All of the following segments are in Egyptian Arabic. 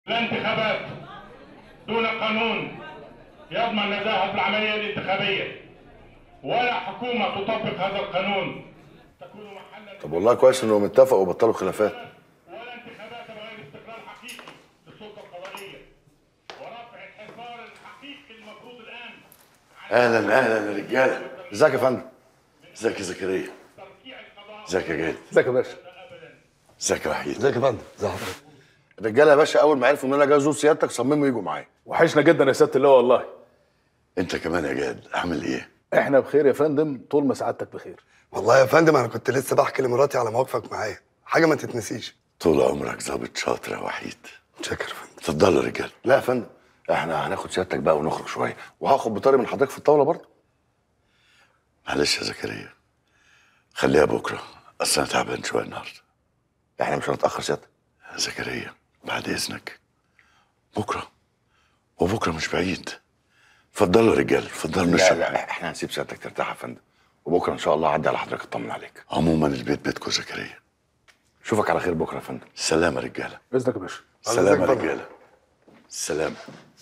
لا انتخابات دون قانون يضمن نزاهة العملية الانتخابية ولا حكومة تطبق هذا القانون تكون محلا طب والله كويس انهم اتفقوا وبطلوا خلافات ولا انتخابات بغير استقرار حقيقي للسلطة القضائية ورفع الحصار الحقيقي المفروض الآن اهلا اهلا يا رجاله ازيك يا فندم ازيك يا زكريا تركيع القضاء ازيك يا جاد ازيك يا باشا ازيك يا وحيد ازيك يا فندم ازي حضرتك الرجاله يا باشا اول ما عرفوا ان انا جاي ازور سيادتك صمموا يجوا معايا وحشنا جدا يا سياده اللواء والله انت كمان يا جاد عامل ايه احنا بخير يا فندم طول ما سعادتك بخير والله يا فندم انا كنت لسه بحكي لمراتي على مواقفك معايا حاجه ما تتنسيش طول عمرك ظابط شاطر يا وحيد شكرا يا فندم اتفضلوا يا رجاله لا يا فندم احنا هناخد سيادتك بقى ونخرج شويه وهاخد بطاري من حضرتك في الطاوله برضه معلش يا زكريا خليها بكره اصل انا تعبان شويه النهارده احنا مش هنتاخر سيادتك يا زكريا بعد اذنك بكره وبكره مش بعيد اتفضلوا يا رجاله اتفضلوا نشرب لا لا احنا هنسيب سيادتك ترتاح يا فندم وبكره ان شاء الله اعدي على حضرتك اطمن عليك عموما البيت بيتكم يا زكريا اشوفك على خير بكره يا فندم سلام يا رجاله باذنك يا باشا سلام يا إذنك فندم. رجاله سلام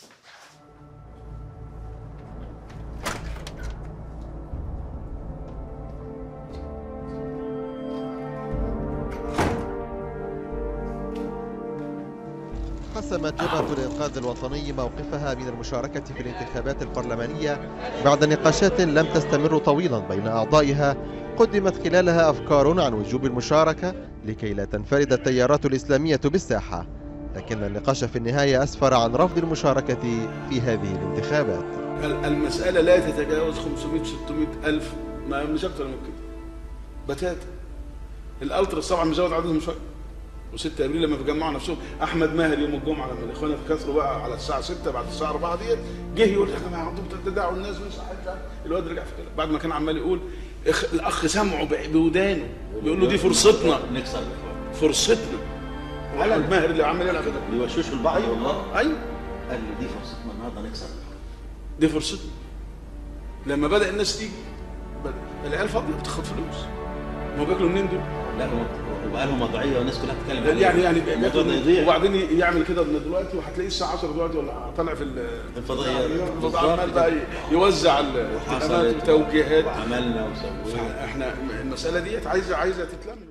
حسمت جبهة الإنقاذ الوطني موقفها من المشاركة في الانتخابات البرلمانية بعد نقاشات لم تستمر طويلا بين أعضائها قدمت خلالها أفكار عن وجوب المشاركة لكي لا تنفرد التيارات الإسلامية بالساحة لكن النقاش في النهاية أسفر عن رفض المشاركة في هذه الانتخابات ال- المسألة لا تتجاوز 500 600 ألف ما مش أكتر من كده بتاتا الألتراس طبعا مزود عددهم شوية و6 ابريل لما بيجمعوا نفسهم احمد ماهر يوم الجمعه لما الاخوان كسروا بقى على الساعه 6 بعد الساعه 4 ديت جه يقول يا جماعه عندهم تدعوا الناس مش عارف عارف. الواد رجع في كده بعد ما كان عمال يقول إخ... الاخ سمعه ب- بودانه بيقول له دي فرصتنا نكسر فرصتنا احمد ماهر اللي عمال يلعب كده بيوشوشوا البعض والله ايوه قال لي دي فرصتنا النهارده نكسر دي فرصتنا لما بدا الناس تيجي بدأ. العيال فاضيه بتاخد فلوس ما هو بياكلوا منين دول؟ لا هو وبقى لهم وضعيه والناس كلها بتتكلم عليه يعني يعني الموضوع ده بياكل يضيع وبعدين يعمل كده من دلوقتي وهتلاقيه الساعه 10 دلوقتي ولا طالع في ال- الفضائيات. الفضائيات عمال بقى يوزع الاتهامات وحصلت وتوجيهات وعملنا وسوينا احنا المساله ديت عايزه عايزه تتلم